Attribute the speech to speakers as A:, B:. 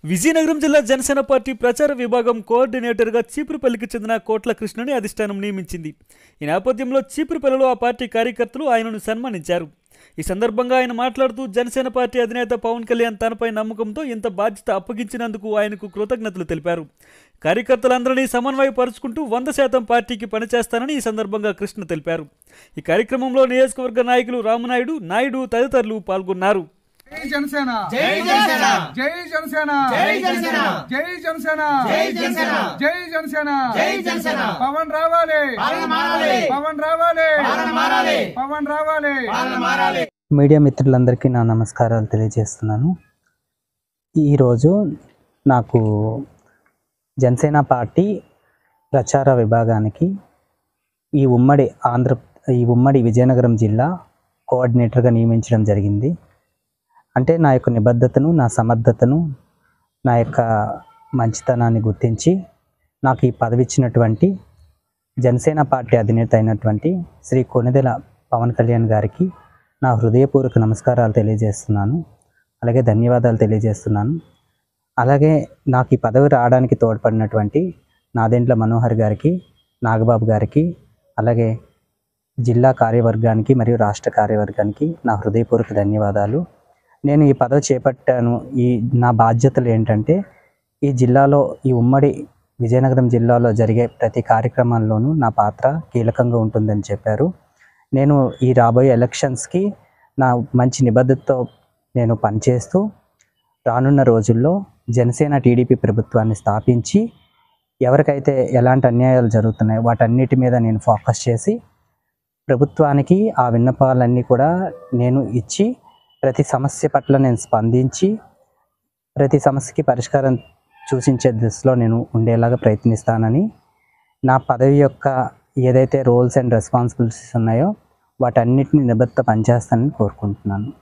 A: విజయనగరం జిల్లా జనసేన పార్టీ ప్రచార విభాగం కోఆర్డినేటర్గా చీపురుపల్లికి చెందిన కోట్ల కృష్ణని అధిష్టానం నియమించింది ఈ నేపథ్యంలో చీపురుపల్లిలో ఆ పార్టీ కార్యకర్తలు ఆయనను సన్మానించారు ఈ సందర్భంగా ఆయన మాట్లాడుతూ జనసేన పార్టీ అధినేత పవన్ కళ్యాణ్ తనపై నమ్మకంతో ఇంత బాధ్యత అప్పగించినందుకు ఆయనకు కృతజ్ఞతలు తెలిపారు కార్యకర్తలందరినీ సమన్వయపరుచుకుంటూ వంద శాతం పార్టీకి పనిచేస్తానని ఈ సందర్భంగా కృష్ణ తెలిపారు ఈ కార్యక్రమంలో నియోజకవర్గ నాయకులు రామనాయుడు నాయుడు తదితరులు పాల్గొన్నారు
B: జై జనసేన
C: జై జనసేన
B: జై జనసేన
C: జై జనసేన
B: జై జనసేన
C: జై జనసేన
B: జై జనసేన
C: జై జనసేన
B: పవన్ రావాలి
C: పాలన మారాలి
B: పవన్ రావాలి
C: పాలన మారాలి
B: పవన్ రావాలి
C: పాలన మారాలి
D: మీడియా మిత్రులందరికీ నా నమస్కారాలు తెలియజేస్తున్నాను ఈరోజు నాకు జనసేన పార్టీ ప్రచార విభాగానికి ఈ ఉమ్మడి ఆంధ్ర ఈ ఉమ్మడి విజయనగరం జిల్లా కోఆర్డినేటర్గా నియమించడం జరిగింది అంటే నా యొక్క నిబద్ధతను నా సమర్థతను నా యొక్క మంచితనాన్ని గుర్తించి నాకు ఈ పదవి ఇచ్చినటువంటి జనసేన పార్టీ అధినేత అయినటువంటి శ్రీ కొనిదెల పవన్ కళ్యాణ్ గారికి నా హృదయపూర్వక నమస్కారాలు తెలియజేస్తున్నాను అలాగే ధన్యవాదాలు తెలియజేస్తున్నాను అలాగే నాకు ఈ పదవి రావడానికి తోడ్పడినటువంటి నాదెంట్ల మనోహర్ గారికి నాగబాబు గారికి అలాగే జిల్లా కార్యవర్గానికి మరియు రాష్ట్ర కార్యవర్గానికి నా హృదయపూర్వక ధన్యవాదాలు నేను ఈ పదవి చేపట్టాను ఈ నా బాధ్యతలు ఏంటంటే ఈ జిల్లాలో ఈ ఉమ్మడి విజయనగరం జిల్లాలో జరిగే ప్రతి కార్యక్రమాల్లోనూ నా పాత్ర కీలకంగా ఉంటుందని చెప్పారు నేను ఈ రాబోయే ఎలక్షన్స్కి నా మంచి నిబద్ధతతో నేను పనిచేస్తూ రానున్న రోజుల్లో జనసేన టీడీపీ ప్రభుత్వాన్ని స్థాపించి ఎవరికైతే ఎలాంటి అన్యాయాలు జరుగుతున్నాయో వాటన్నిటి మీద నేను ఫోకస్ చేసి ప్రభుత్వానికి ఆ విన్నపాలన్నీ కూడా నేను ఇచ్చి ప్రతి సమస్య పట్ల నేను స్పందించి ప్రతి సమస్యకి పరిష్కారం సూచించే దిశలో నేను ఉండేలాగా ప్రయత్నిస్తానని నా పదవి యొక్క ఏదైతే రోల్స్ అండ్ రెస్పాన్సిబిలిటీస్ ఉన్నాయో వాటన్నిటిని నిబద్ధత పనిచేస్తానని కోరుకుంటున్నాను